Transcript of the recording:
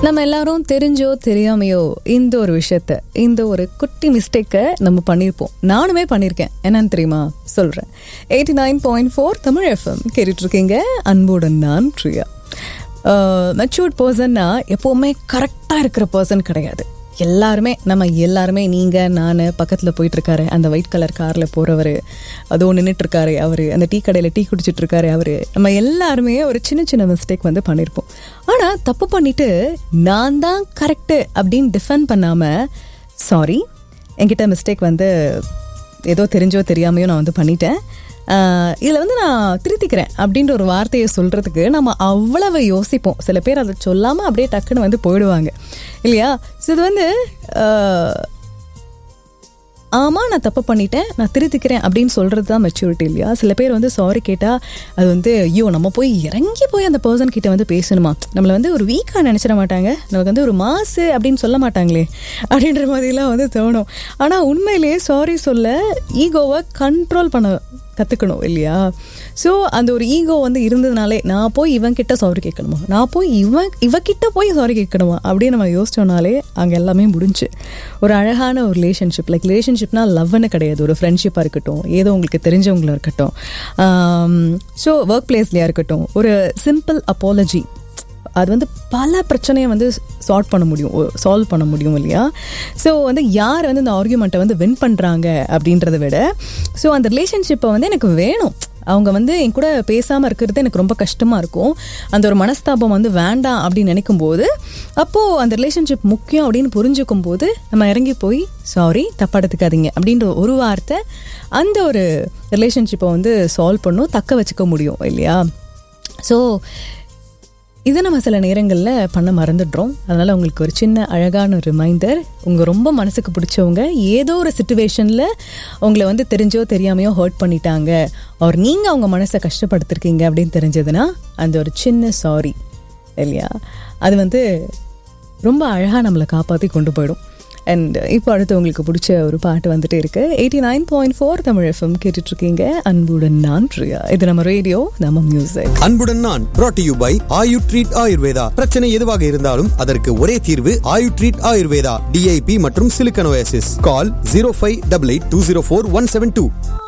நம்ம எல்லாரும் தெரிஞ்சோ தெரியாமையோ இந்த ஒரு விஷயத்த இந்த ஒரு குட்டி மிஸ்டேக்கை நம்ம பண்ணியிருப்போம் நானுமே பண்ணியிருக்கேன் என்னன்னு தெரியுமா சொல்கிறேன் eighty nine point four Tamil FM கேட்டுட்டு இருக்கீங்க அன்புடன் நான் ப்ரியா மெச்சூர்ட் பர்சன்னா எப்போவுமே கரெக்டாக இருக்கிற பர்சன் கிடையாது எல்லாருமே நம்ம எல்லாருமே நீங்கள் நான் பக்கத்தில் போயிட்டுருக்காரு அந்த ஒயிட் கலர் காரில் போகிறவர் அதோ நின்றுட்டுருக்காரு அவர் அந்த டீ கடையில் டீ குடிச்சிட்ருக்காரு அவர் நம்ம எல்லாருமே ஒரு சின்ன சின்ன மிஸ்டேக் வந்து பண்ணியிருப்போம் ஆனால் தப்பு பண்ணிட்டு நான் தான் கரெக்டு அப்படின்னு டிஃபெண்ட் பண்ணாமல் சாரி என்கிட்ட மிஸ்டேக் வந்து ஏதோ தெரிஞ்சோ தெரியாமையோ நான் வந்து பண்ணிட்டேன் இதில் வந்து நான் திருத்திக்கிறேன் அப்படின்ற ஒரு வார்த்தையை சொல்கிறதுக்கு நம்ம அவ்வளவு யோசிப்போம் சில பேர் அதை சொல்லாமல் அப்படியே டக்குன்னு வந்து போயிடுவாங்க இல்லையா ஸோ இது வந்து ஆமாம் நான் தப்பு பண்ணிட்டேன் நான் திருத்திக்கிறேன் அப்படின்னு சொல்கிறது தான் மெச்சூரிட்டி இல்லையா சில பேர் வந்து சாரி கேட்டால் அது வந்து ஐயோ நம்ம போய் இறங்கி போய் அந்த பர்சன் கிட்ட வந்து பேசணுமா நம்மளை வந்து ஒரு வீக்காக நினச்சிட மாட்டாங்க நமக்கு வந்து ஒரு மாசு அப்படின்னு சொல்ல மாட்டாங்களே அப்படின்ற மாதிரிலாம் வந்து தோணும் ஆனால் உண்மையிலேயே சாரி சொல்ல ஈகோவை கண்ட்ரோல் பண்ண கற்றுக்கணும் இல்லையா ஸோ அந்த ஒரு ஈகோ வந்து இருந்ததுனாலே நான் போய் இவன் கிட்ட சாரி கேட்கணுமா நான் போய் இவன் இவகிட்ட போய் சாரி கேட்கணுமா அப்படின்னு நம்ம யோசிச்சோனாலே அங்கே எல்லாமே முடிஞ்சு ஒரு அழகான ஒரு ரிலேஷன்ஷிப் லைக் ரிலேஷன்ஷிப்னா லவ்னு கிடையாது ஒரு ஃப்ரெண்ட்ஷிப்பாக இருக்கட்டும் ஏதோ உங்களுக்கு தெரிஞ்சவங்களும் இருக்கட்டும் ஸோ ஒர்க் பிளேஸ்லையாக இருக்கட்டும் ஒரு சிம்பிள் அப்பாலஜி அது வந்து பல பிரச்சனையை வந்து சால்வ் பண்ண முடியும் சால்வ் பண்ண முடியும் இல்லையா ஸோ வந்து யார் வந்து இந்த ஆர்கியூமெண்ட்டை வந்து வின் பண்ணுறாங்க அப்படின்றத விட ஸோ அந்த ரிலேஷன்ஷிப்பை வந்து எனக்கு வேணும் அவங்க வந்து என் கூட பேசாமல் இருக்கிறது எனக்கு ரொம்ப கஷ்டமாக இருக்கும் அந்த ஒரு மனஸ்தாபம் வந்து வேண்டாம் அப்படின்னு நினைக்கும் போது அப்போது அந்த ரிலேஷன்ஷிப் முக்கியம் அப்படின்னு புரிஞ்சுக்கும் போது நம்ம இறங்கி போய் சாரி தப்பா எடுத்துக்காதீங்க அப்படின்ற ஒரு வார்த்தை அந்த ஒரு ரிலேஷன்ஷிப்பை வந்து சால்வ் பண்ணும் தக்க வச்சுக்க முடியும் இல்லையா ஸோ இதை நம்ம சில நேரங்களில் பண்ண மறந்துடுறோம் அதனால் உங்களுக்கு ஒரு சின்ன அழகான ஒரு ரிமைண்டர் உங்கள் ரொம்ப மனசுக்கு பிடிச்சவங்க ஏதோ ஒரு சுச்சுவேஷனில் உங்களை வந்து தெரிஞ்சோ தெரியாமையோ ஹர்ட் பண்ணிட்டாங்க அவர் நீங்கள் அவங்க மனசை கஷ்டப்படுத்திருக்கீங்க அப்படின்னு தெரிஞ்சதுன்னா அந்த ஒரு சின்ன சாரி இல்லையா அது வந்து ரொம்ப அழகாக நம்மளை காப்பாற்றி கொண்டு போயிடும் அண்ட் இப்போ அடுத்து உங்களுக்கு பிடிச்ச ஒரு பாட்டு வந்துட்டு இருக்கு eighty nine point four Tamil FM கேட்டுட்டு இருக்கீங்க அன்புடன் நான் பிரியா இது நம்ம ரேடியோ நம்ம மியூசிக் அன்புடன் நான் brought to you by Ayu treat Ayurveda பிரச்சனை எதுவாக இருந்தாலும் அதற்கு ஒரே தீர்வு ஆயு ட்ரீட் ஆயுர்வேதா டிஐபி மற்றும் சிலிக்கனோசிஸ் call zero five double eight two zero four one seven two